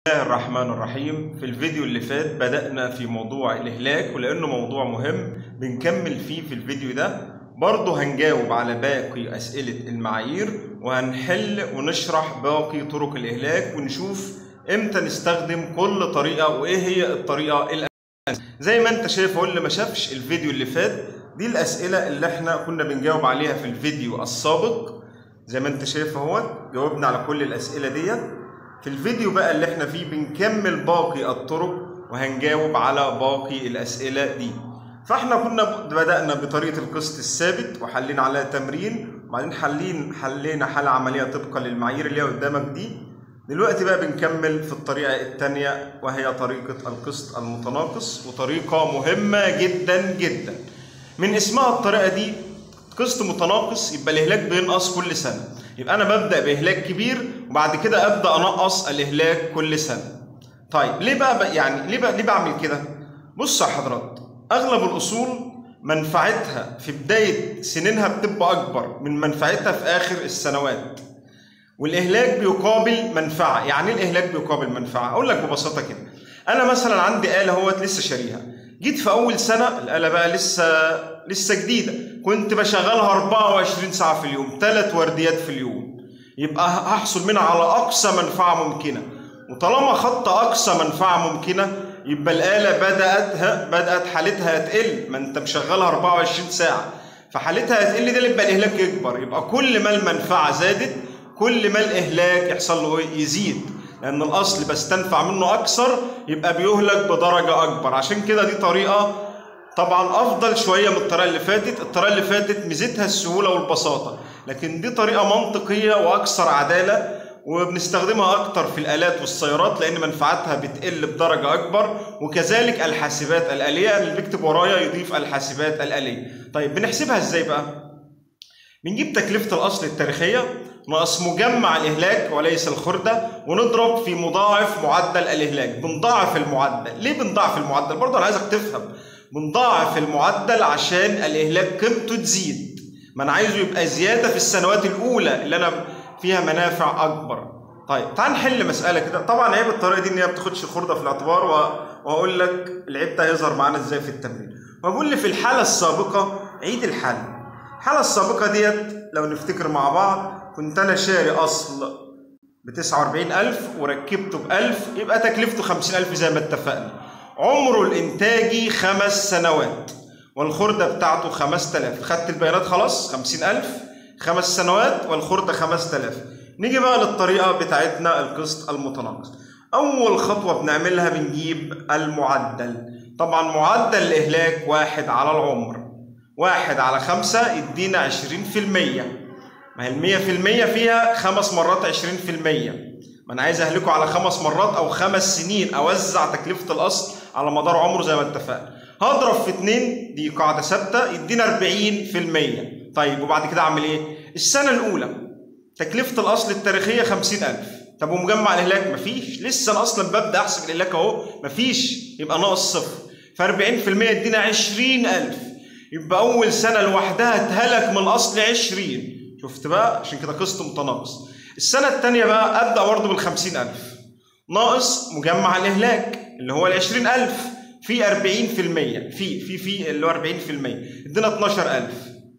الله الرحمن الرحيم في الفيديو اللي فات بدأنا في موضوع الإهلاك ولأنه موضوع مهم بنكمل فيه في الفيديو ده برضه هنجاوب على باقي أسئلة المعايير وهنحل ونشرح باقي طرق الإهلاك ونشوف إمتى نستخدم كل طريقة وإيه هي الطريقة الأساسية زي ما أنت شايف هو اللي ما شافش الفيديو اللي فات دي الأسئلة اللي إحنا كنا بنجاوب عليها في الفيديو السابق زي ما أنت شايف اهوت جاوبنا على كل الأسئلة ديت في الفيديو بقى اللي احنا فيه بنكمل باقي الطرق وهنجاوب على باقي الأسئلة دي فاحنا كنا بدأنا بطريقة القسط الثابت وحلينا عليها تمرين وبعدين حلين حلينا حالة عملية طبقا للمعايير اللي هي قدامك دي دلوقتي بقى بنكمل في الطريقة التانية وهي طريقة القسط المتناقص وطريقة مهمة جدا جدا من اسمها الطريقة دي قسط متناقص يبقى الإهلاك بينقص كل سنة يبقى انا ببدا باهلاك كبير وبعد كده ابدا انقص الاهلاك كل سنه طيب ليه بقى يعني ليه بقى ليه بعمل كده بص يا حضرات اغلب الاصول منفعتها في بدايه سنينها بتبقى اكبر من منفعتها في اخر السنوات والاهلاك بيقابل منفعه يعني ايه الاهلاك بيقابل منفعه اقول لك ببساطه كده انا مثلا عندي اله اهوت لسه شاريها جيت في اول سنه الاله بقى لسه لسه جديده كنت بشغلها 24 ساعه في اليوم ثلاث ورديات في اليوم يبقى هحصل منها على اقصى منفعه ممكنه وطالما خدت اقصى منفعه ممكنه يبقى الاله بدات ها بدات حالتها هتقل ما انت مشغلها 24 ساعه فحالتها هتقل ده يبقى الاهلاك يكبر يبقى كل ما المنفعه زادت كل ما الاهلاك يحصل له يزيد لان الاصل بستنفع منه اكثر يبقى بيهلك بدرجه اكبر عشان كده دي طريقه طبعا افضل شويه من الطريقه اللي فاتت الطريقه اللي فاتت ميزتها السهوله والبساطه لكن دي طريقه منطقيه واكثر عداله وبنستخدمها اكتر في الالات والسيارات لان منفعتها بتقل بدرجه اكبر وكذلك الحاسبات الاليه اللي بيكتب ورايا يضيف الحاسبات الاليه طيب بنحسبها ازاي بقى بنجيب تكلفه الاصل التاريخيه ناقص مجمع الاهلاك وليس الخرده ونضرب في مضاعف معدل الاهلاك بنضاعف المعدل ليه بنضاعف المعدل برضه انا عايزك تفهم بنضاعف المعدل عشان الاهلاك قيمته تزيد ما انا عايزه يبقى زياده في السنوات الاولى اللي انا فيها منافع اكبر طيب تعال نحل مساله كده طبعا عيب الطريقه دي ان هي ما بتاخدش الخرده في الاعتبار واقول لك العيب ده هيظهر معانا ازاي في التمرين وبقول لي في الحاله السابقه عيد الحل الحاله السابقه ديت لو نفتكر مع بعض كنت انا شاري اصل ب 49000 وركبته ب 1000 يبقى تكلفته 50000 زي ما اتفقنا عمره الانتاجي خمس سنوات والخردة بتاعته 5000 خدت البيانات خلاص 50000 خمس سنوات والخردة 5000 نيجي بقى للطريقة بتاعتنا القسط المتناقص أول خطوة بنعملها بنجيب المعدل طبعا معدل الإهلاك واحد على العمر واحد على خمسة يدينا عشرين في المية ما هي المية في المية فيها خمس مرات عشرين في المية ما أنا عايز أهلكه على خمس مرات أو خمس سنين أوزع تكلفة الأصل على مدار عمره زي ما اتفقنا هضرب في اتنين دي قاعدة ثابتة يدينا أربعين في المية طيب وبعد كده أعمل إيه؟ السنة الأولى تكلفة الأصل التاريخية خمسين ألف طب ومجمع الإهلاك مفيش لسه أنا أصلا ببدأ أحسب الإهلاك أهو مفيش يبقى ناقص صفر فأربعين في المية يدينا عشرين ألف يبقى أول سنة لوحدها اتهلك من الأصل عشرين شفت بقى عشان كده قسط متناقص السنة التانية بقى أبدأ برضه بالخمسين ألف ناقص مجمع الإهلاك اللي هو العشرين ألف في أربعين في المية في في في اللي هو أربعين في المية ادينا اتناشر ألف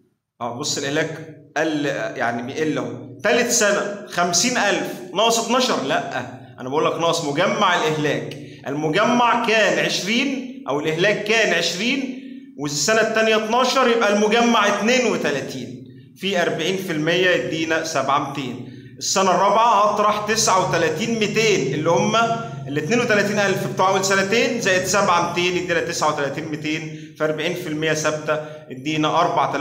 اه بص الإهلاك قل يعني بيقل أهو تالت سنة خمسين ألف ناقص اتناشر لأ أنا بقول لك ناقص مجمع الإهلاك المجمع كان عشرين أو الإهلاك كان عشرين والسنة التانية 12 يبقى المجمع 32 في 40% يدينا 7200 السنة الرابعة هطرح 39 200 اللي هم ال 32000 بتوع أول سنتين زائد 7 200 يدينا 39 200 في 40% ثابتة يدينا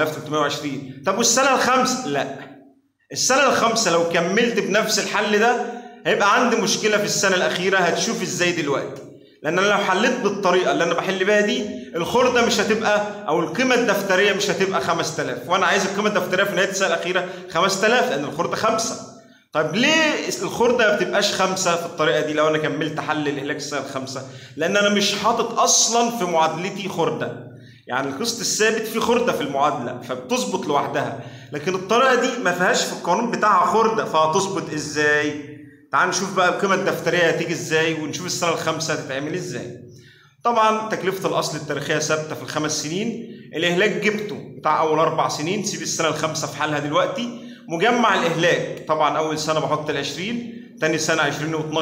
4320 طب والسنة الخامسة؟ لا السنة الخامسة لو كملت بنفس الحل ده هيبقى عندي مشكلة في السنة الأخيرة هتشوف ازاي دلوقتي لان انا لو حليت بالطريقه اللي انا بحل بيها دي الخرده مش هتبقى او القيمه الدفتريه مش هتبقى 5000 وانا عايز القيمه الدفتريه في نهايه السنه الاخيره 5000 لان الخرده خمسه طيب ليه الخرده ما بتبقاش خمسه في الطريقه دي لو انا كملت حل الاهلاك السنه الخامسه لان انا مش حاطط اصلا في معادلتي خرده يعني القسط الثابت فيه خرده في المعادله فبتظبط لوحدها لكن الطريقه دي ما فيهاش في القانون بتاعها خرده فهتظبط ازاي تعال نشوف بقى القيمه الدفتريه هتيجي ازاي ونشوف السنه الخامسه هتتعمل ازاي طبعا تكلفه الاصل التاريخيه ثابته في الخمس سنين الاهلاك جبته بتاع اول اربع سنين سيب السنه الخامسه في حالها دلوقتي مجمع الاهلاك طبعا اول سنه بحط ال 20 ثاني سنه 20 و12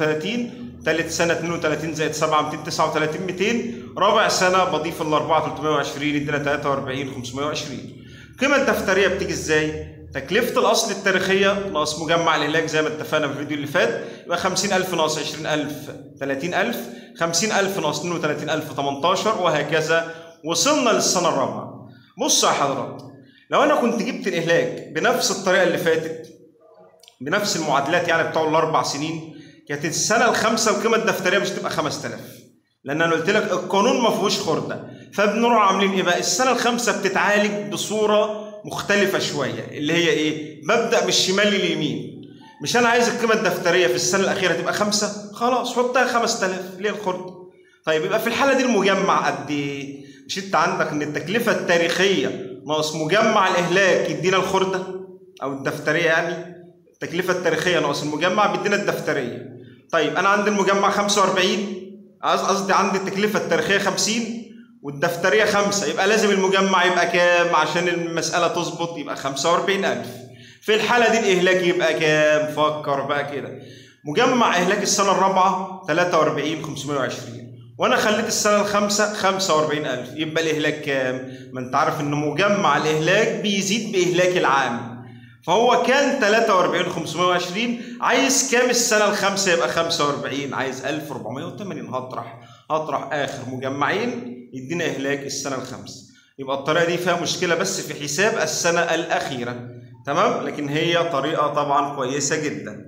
32 ثالث سنه 32 زائد 7 239 200 رابع سنه بضيف ال 4 320 يدينا 43 520 القيمه الدفتريه بتيجي ازاي؟ تكلفة الأصل التاريخية ناقص مجمع الهلاك زي ما اتفقنا في الفيديو اللي فات يبقى 50000 ناقص 20000 30000 50000 ناقص 32000 18 وهكذا وصلنا للسنة الرابعة بص يا حضرات لو أنا كنت جبت الإهلاك بنفس الطريقة اللي فاتت بنفس المعادلات يعني بتوع الأربع سنين كانت السنة الخامسة القيمة الدفترية مش تبقى 5000 لأن أنا قلت لك القانون ما فيهوش خردة فبنروح عاملين إيه بقى؟ السنة الخامسة بتتعالج بصورة مختلفة شوية اللي هي إيه؟ ببدأ من الشمال لليمين مش أنا عايز القيمة الدفترية في السنة الأخيرة تبقى خمسة خلاص حطها 5000 ليه الخردة؟ طيب يبقى في الحالة دي المجمع قد إيه؟ مش أنت عندك إن التكلفة التاريخية ناقص مجمع الإهلاك يدينا الخردة أو الدفترية يعني التكلفة التاريخية ناقص المجمع بيدينا الدفترية طيب أنا عندي المجمع 45 قصدي عندي التكلفة التاريخية 50 والدفترية خمسة يبقى لازم المجمع يبقى كام عشان المسألة تظبط يبقى 45000 في الحالة دي الإهلاك يبقى كام فكر بقى كده مجمع إهلاك السنة الرابعة 43 520 وأنا خليت السنة الخامسة 45000 يبقى الإهلاك كام؟ ما أنت عارف إن مجمع الإهلاك بيزيد بإهلاك العام فهو كان 43 520 عايز كام السنة الخامسة يبقى 45 عايز 1480 هطرح هطرح آخر مجمعين يدينا إهلاك السنة الخامسة يبقى الطريقة دي فيها مشكلة بس في حساب السنة الأخيرة تمام لكن هي طريقة طبعا كويسة جدا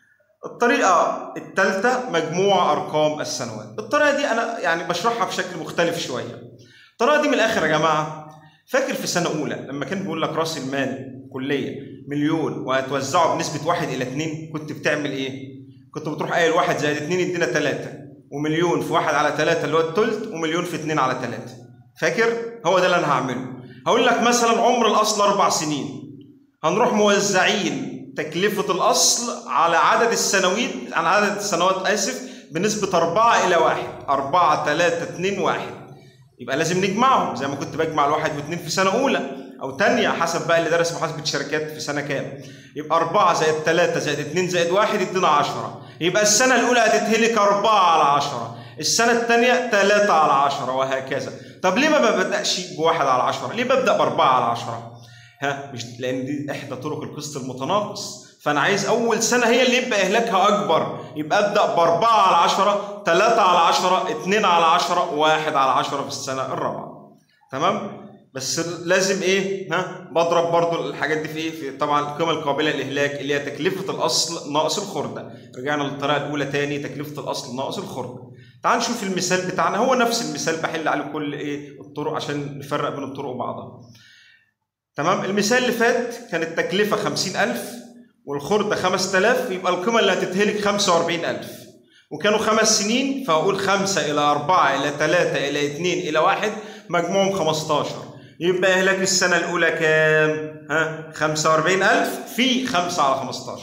الطريقة الثالثة مجموع أرقام السنوات الطريقة دي أنا يعني بشرحها بشكل مختلف شوية الطريقة دي من الآخر يا جماعة فاكر في سنة أولى لما كان بيقول لك رأس المال كلية مليون وهتوزعه بنسبة واحد إلى اتنين كنت بتعمل إيه؟ كنت بتروح قايل واحد زائد اتنين يدينا تلاتة ومليون في واحد على تلاتة اللي هو التلت ومليون في اتنين على تلاتة فاكر؟ هو ده اللي أنا هعمله هقول لك مثلا عمر الأصل أربع سنين هنروح موزعين تكلفة الأصل على عدد السنوات على عدد السنوات آسف بنسبة أربعة إلى واحد أربعة تلاتة اتنين واحد يبقى لازم نجمعهم زي ما كنت بجمع الواحد واثنين في سنة أولى أو تانية حسب بقى اللي درس محاسبة شركات في سنة كام يبقى أربعة زائد ثلاثة زائد اتنين زائد واحد يدينا عشرة يبقى السنة الأولى هتتهلك أربعة على عشرة السنة الثانية ثلاثة على عشرة وهكذا طب ليه ما ببدأش بواحد على عشرة ليه ببدأ بأربعة على عشرة ها مش لأن دي إحدى طرق القسط المتناقص فأنا عايز أول سنة هي اللي يبقى إهلاكها أكبر يبقى أبدأ بأربعة على عشرة ثلاثة على عشرة اتنين على عشرة واحد على عشرة في السنة الرابعة تمام بس لازم ايه ها بضرب برضو الحاجات دي في ايه في طبعا القيمه القابله للاهلاك اللي هي تكلفه الاصل ناقص الخرده رجعنا للطريقه الاولى تاني تكلفه الاصل ناقص الخرده تعال نشوف المثال بتاعنا هو نفس المثال بحل عليه كل ايه الطرق عشان نفرق بين الطرق وبعضها تمام المثال اللي فات كانت التكلفه 50000 والخرده 5000 يبقى القيمه اللي هتتهلك 45000 وكانوا خمس سنين فاقول 5 الى 4 الى 3 الى 2 الى 1 مجموعهم 15 يبقى إهلاك السنة الأولى كام؟ ها 45000 في 5 على 15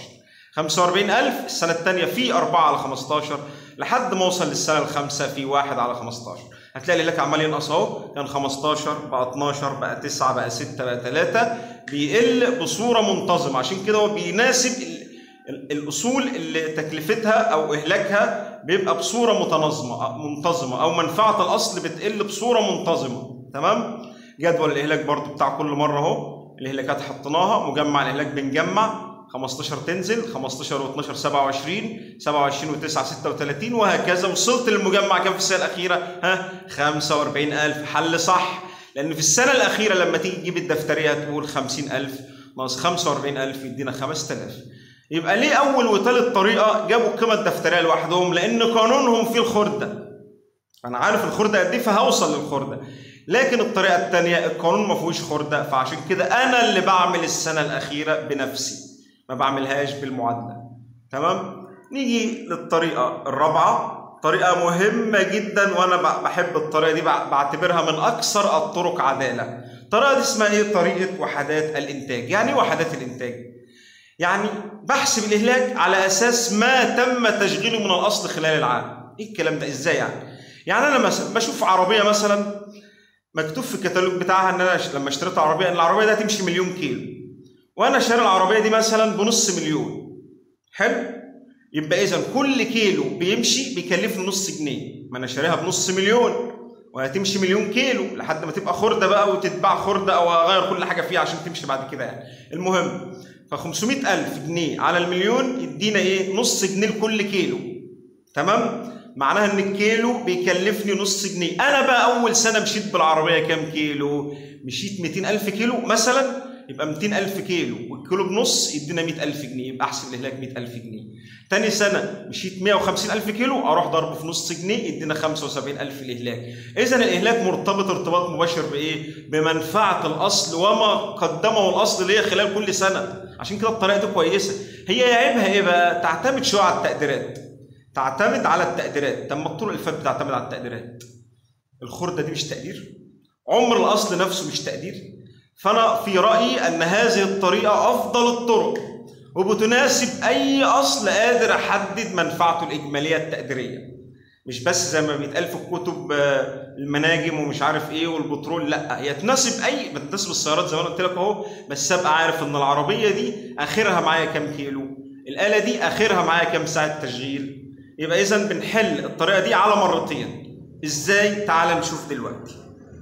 45000 السنة الثانية في 4 على 15 لحد ما اوصل للسنة الخامسة في 1 على 15 هتلاقي الإهلاك عمال ينقص أهو كان 15 بقى 12 بقى 9 بقى 6 بقى 3 بيقل بصورة منتظمة عشان كده هو بيناسب الأصول اللي تكلفتها أو إهلاكها بيبقى بصورة متنظمة منتظمة أو منفعة الأصل بتقل بصورة منتظمة تمام؟ جدول الاهلاك برضو بتاع كل مره اهو الاهلاكات حطيناها مجمع الاهلاك بنجمع 15 تنزل 15 و12 27 27 و9 36 وهكذا وصلت للمجمع كام في السنه الاخيره ها 45000 حل صح لان في السنه الاخيره لما تيجي تجيب الدفتريه هتقول 50000 ناقص 45000 يدينا 5000 يبقى ليه اول وثالث طريقه جابوا القيمه الدفتريه لوحدهم لان قانونهم فيه الخرده انا عارف الخرده قد ايه فهوصل للخرده لكن الطريقة الثانية القانون ما فيهوش خردة فعشان كده أنا اللي بعمل السنة الأخيرة بنفسي ما بعملهاش بالمعادلة تمام نيجي للطريقة الرابعة طريقة مهمة جدا وأنا بحب الطريقة دي بعتبرها من أكثر الطرق عدالة الطريقة دي اسمها إيه طريقة وحدات الإنتاج يعني إيه وحدات الإنتاج يعني بحسب الاهلاك على اساس ما تم تشغيله من الاصل خلال العام ايه الكلام ده ازاي يعني يعني انا مثلا بشوف عربيه مثلا مكتوب في الكتالوج بتاعها ان انا لما اشتريت عربيه ان العربيه دي هتمشي مليون كيلو وانا شاري العربيه دي مثلا بنص مليون حلو يبقى اذا كل كيلو بيمشي بيكلفني نص جنيه ما انا شاريها بنص مليون وهتمشي مليون كيلو لحد ما تبقى خرده بقى وتتباع خرده او اغير كل حاجه فيها عشان تمشي بعد كده يعني المهم ف 500000 جنيه على المليون يدينا ايه نص جنيه لكل كيلو تمام معناها ان الكيلو بيكلفني نص جنيه انا بقى اول سنه مشيت بالعربيه كام كيلو مشيت 200000 كيلو مثلا يبقى 200000 كيلو والكيلو بنص يدينا 100000 جنيه يبقى احسب الاهلاك 100000 جنيه تاني سنه مشيت 150000 كيلو اروح ضربه في نص جنيه يدينا 75000 الاهلاك اذا الاهلاك مرتبط ارتباط مباشر بايه بمنفعه الاصل وما قدمه الاصل ليا خلال كل سنه عشان كده الطريقه دي كويسه هي عيبها ايه بقى تعتمد شويه على التقديرات تعتمد على التقديرات طب ما الطرق اللي فاتت بتعتمد على التقديرات الخرده دي مش تقدير عمر الاصل نفسه مش تقدير فانا في رايي ان هذه الطريقه افضل الطرق وبتناسب اي اصل قادر احدد منفعته الاجماليه التقديريه مش بس زي ما بيتقال في الكتب المناجم ومش عارف ايه والبترول لا هي تناسب اي بتناسب السيارات زي ما انا قلت لك اهو بس ابقى عارف ان العربيه دي اخرها معايا كام كيلو الاله دي اخرها معايا كام ساعه تشغيل يبقى اذا بنحل الطريقه دي على مرتين ازاي تعال نشوف دلوقتي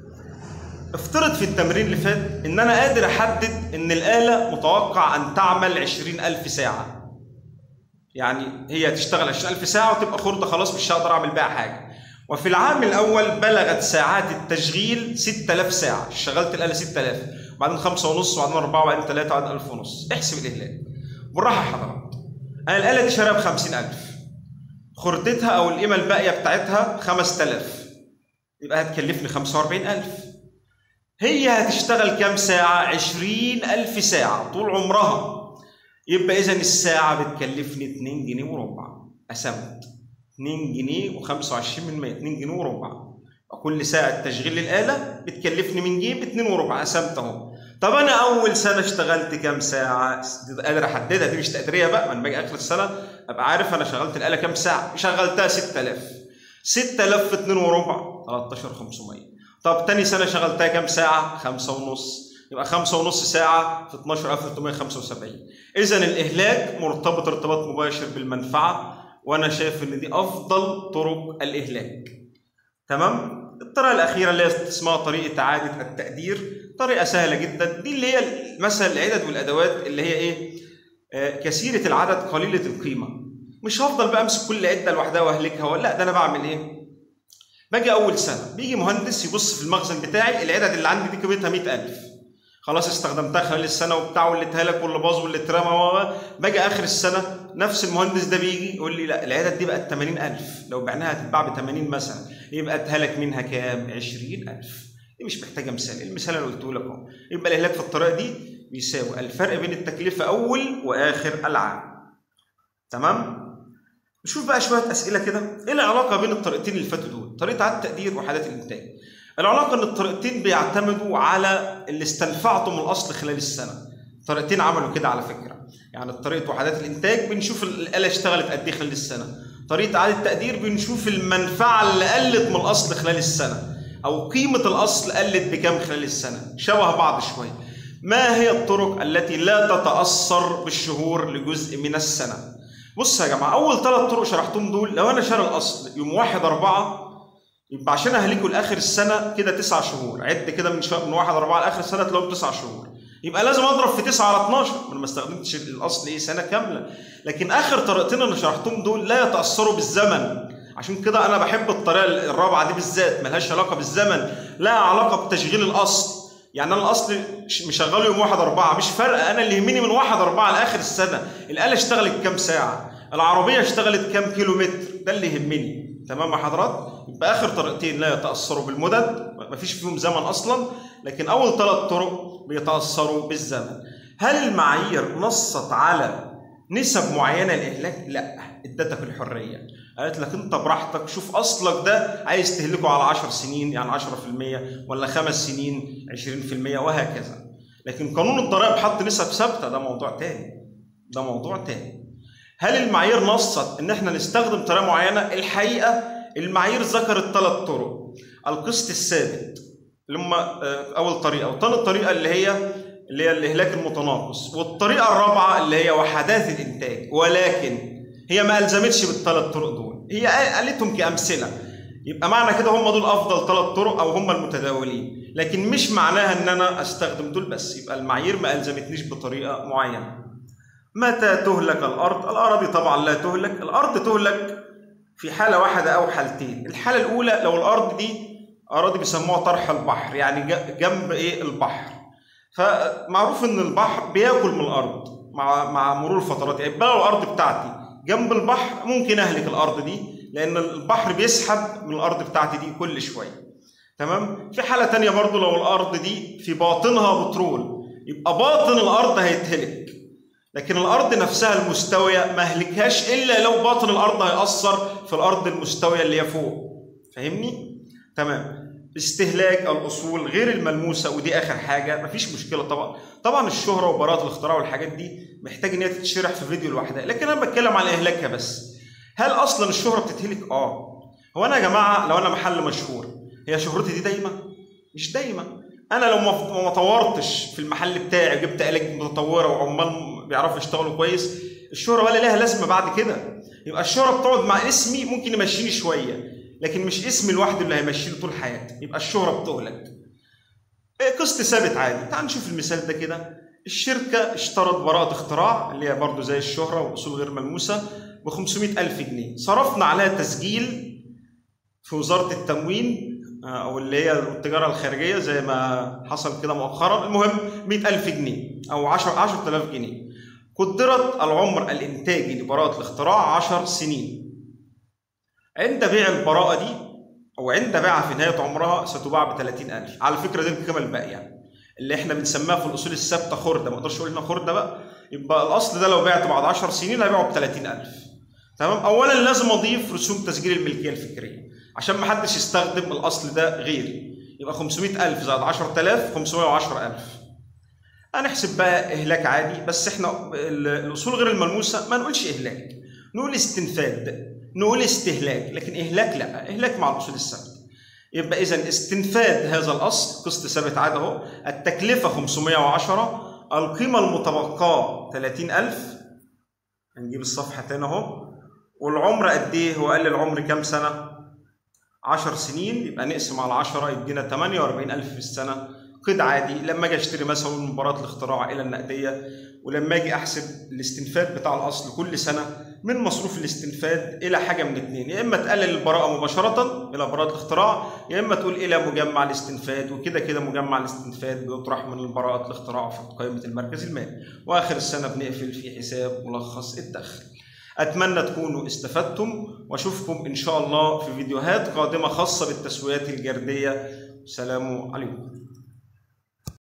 افترض في التمرين اللي فات ان انا قادر احدد ان الاله متوقع ان تعمل 20000 ساعه يعني هي تشتغل 20000 ساعه وتبقى خرده خلاص مش هقدر اعمل بيها حاجه وفي العام الاول بلغت ساعات التشغيل 6000 ساعه شغلت الاله 6000 وبعدين 5 ونص وبعدين 4 وبعدين 3 وبعدين 1000 ونص احسب الاهلاك بالراحه يا حضرات انا الاله دي شاريها ب 50000 خردتها او القيمه الباقيه بتاعتها 5000 يبقى هتكلفني 45000 هي هتشتغل كام ساعة؟ 20000 ساعة طول عمرها يبقى إذا الساعة بتكلفني 2 جنيه وربع قسمت 2 جنيه و25 من 100 2 جنيه وربع كل ساعة تشغيل الآلة بتكلفني من جيب 2 وربع قسمت أهو طب أنا أول سنة اشتغلت كام ساعة؟ قادر أحددها دي مش تقديرية بقى ما أنا باجي آخر السنة أبقى عارف أنا شغلت الآلة كام ساعة شغلتها 6000 6000 في 2 وربع 13500 طب تاني سنة شغلتها كام ساعة؟ خمسة ونص يبقى خمسة ونص ساعة في 12375 إذا الإهلاك مرتبط ارتباط مباشر بالمنفعة وأنا شايف إن دي أفضل طرق الإهلاك تمام؟ الطريقة الأخيرة اللي هي اسمها طريقة إعادة التقدير طريقة سهلة جدا دي اللي هي مثلا العدد والأدوات اللي هي إيه؟ آه كثيرة العدد قليلة القيمة مش هفضل بقى امسك كل عده لوحدها واهلكها ولا لا ده انا بعمل ايه؟ باجي اول سنه بيجي مهندس يبص في المخزن بتاعي العدد اللي عندي دي قيمتها 100000 خلاص استخدمتها خلال السنه وبتاع واللي اتهلك واللي باظ واللي اترمى باجي اخر السنه نفس المهندس ده بيجي يقول لي لا العدد دي بقت 80000 لو بعناها هتتباع ب 80 مثلا يبقى اتهلك منها كام 20000 دي مش محتاجه مثال المثال اللي قلته لك اهو يبقى الاهلاك في الطريقه دي بيساوي الفرق بين التكلفه اول واخر العام تمام نشوف بقى شويه اسئله كده ايه العلاقه بين الطريقتين اللي فاتوا دول طريقه عدد التقدير وحالات الانتاج العلاقه ان الطريقتين بيعتمدوا على اللي استنفعته من الاصل خلال السنه طريقتين عملوا كده على فكره يعني طريقه وحدات الانتاج بنشوف الاله اشتغلت قد ايه خلال السنه طريقه اعاده التقدير بنشوف المنفعه اللي قلت من الاصل خلال السنه او قيمه الاصل قلت بكام خلال السنه شبه بعض شويه ما هي الطرق التي لا تتاثر بالشهور لجزء من السنه بص يا جماعه اول ثلاث طرق شرحتهم دول لو انا شاري الاصل يوم 1 4 يبقى عشان اهلكه لاخر السنه كده تسع شهور عد كده من شهر من 1 4 لاخر السنه تلاقيهم تسع شهور يبقى لازم اضرب في 9 على 12 انا ما استخدمتش الاصل ايه سنه كامله لكن اخر طريقتين اللي شرحتهم دول لا يتاثروا بالزمن عشان كده انا بحب الطريقه الرابعه دي بالذات ملهاش علاقه بالزمن لها علاقه بتشغيل الاصل يعني انا الاصل مشغله يوم 1 4 مش فارقه انا اللي يهمني من 1 4 لاخر السنه الاله اشتغلت كام ساعه العربيه اشتغلت كام كيلو متر ده اللي يهمني تمام يا حضرات يبقى اخر طريقتين لا يتاثروا بالمدد مفيش فيهم زمن اصلا لكن اول ثلاث طرق بيتاثروا بالزمن هل المعايير نصت على نسب معينه للاهلاك لا ادتك الحريه قالت لك انت براحتك شوف اصلك ده عايز تهلكه على 10 سنين يعني 10% ولا خمس سنين 20% وهكذا لكن قانون الضرائب حط نسب ثابته ده موضوع تاني ده موضوع تاني هل المعايير نصت ان احنا نستخدم طريقه معينه الحقيقه المعايير ذكرت ثلاث طرق القسط الثابت اللي هم آه، اول طريقه وثاني طريقه اللي هي اللي هي الاهلاك المتناقص والطريقه الرابعه اللي هي وحدات الانتاج ولكن هي ما الزمتش بالثلاث طرق دول هي قالتهم كامثله يبقى معنى كده هم دول افضل ثلاث طرق او هم المتداولين لكن مش معناها ان انا استخدم دول بس يبقى المعايير ما الزمتنيش بطريقه معينه متى تهلك الارض الاراضي طبعا لا تهلك الارض تهلك في حاله واحده او حالتين الحاله الاولى لو الارض دي اراضي بيسموها طرح البحر يعني جنب ايه البحر فمعروف ان البحر بياكل من الارض مع مع مرور الفترات يعني لو الارض بتاعتي جنب البحر ممكن اهلك الارض دي لان البحر بيسحب من الارض بتاعتي دي كل شويه تمام في حاله تانية برضو لو الارض دي في باطنها بترول يبقى باطن الارض هيتهلك لكن الارض نفسها المستويه ما اهلكهاش الا لو باطن الارض هيأثر في الارض المستويه اللي هي فوق فاهمني تمام استهلاك الاصول غير الملموسه ودي اخر حاجه مفيش مشكله طبعا طبعا الشهره وبراءه الاختراع والحاجات دي محتاج ان هي تتشرح في فيديو لوحدها لكن انا بتكلم عن اهلاكها بس هل اصلا الشهره بتتهلك اه هو انا يا جماعه لو انا محل مشهور هي شهرتي دي دايما مش دايما انا لو ما طورتش في المحل بتاعي وجبت الات متطوره وعمال بيعرفوا يشتغلوا كويس الشهره ولا لها لازمه بعد كده يبقى الشهره بتقعد مع اسمي ممكن يمشيني شويه لكن مش اسمي لوحده اللي هيمشيني طول حياتي يبقى الشهره بتهلك قسط ثابت عادي تعال نشوف المثال ده كده الشركة اشترت براءة اختراع اللي هي برضه زي الشهرة وأصول غير ملموسة ب 500 ألف جنيه صرفنا عليها تسجيل في وزارة التموين أو اللي هي التجارة الخارجية زي ما حصل كده مؤخرا المهم 100 ألف جنيه أو 10 10000 جنيه قدرت العمر الإنتاجي لبراءة الاختراع 10 سنين عند بيع البراءة دي أو عند بيعها في نهاية عمرها ستباع ب 30000 على فكرة دي القيمة الباقية اللي احنا بنسميها في الأصول الثابتة خردة ما اقدرش أقول إنها خردة بقى يبقى الأصل ده لو بعته بعد 10 سنين هيبيعه ب 30000 تمام أولا لازم أضيف رسوم تسجيل الملكية الفكرية عشان ما حدش يستخدم الاصل ده غيري يبقى 500000 زائد 10000 510000 هنحسب بقى اهلاك عادي بس احنا الاصول غير الملموسه ما نقولش اهلاك نقول استنفاد نقول استهلاك لكن اهلاك لا اهلاك مع الاصول الثابته يبقى اذا استنفاد هذا الاصل قسط ثابت عادي اهو التكلفه 510 القيمه المتبقاه 30000 هنجيب الصفحه تاني اهو والعمر قد ايه هو قال العمر كام سنه 10 سنين يبقى نقسم على 10 يدينا 48000 في السنه قيد عادي لما اجي اشتري مثلا من مباراه الاختراع الى النقديه ولما اجي احسب الاستنفاد بتاع الاصل كل سنه من مصروف الاستنفاد الى حاجه من اثنين يا اما تقلل البراءه مباشره الى براءه الاختراع يا اما تقول الى مجمع الاستنفاد وكده كده مجمع الاستنفاد بيطرح من براءه الاختراع في قائمه المركز المالي واخر السنه بنقفل في حساب ملخص الدخل أتمنى تكونوا استفدتم وأشوفكم إن شاء الله في فيديوهات قادمة خاصة بالتسويات الجردية سلام عليكم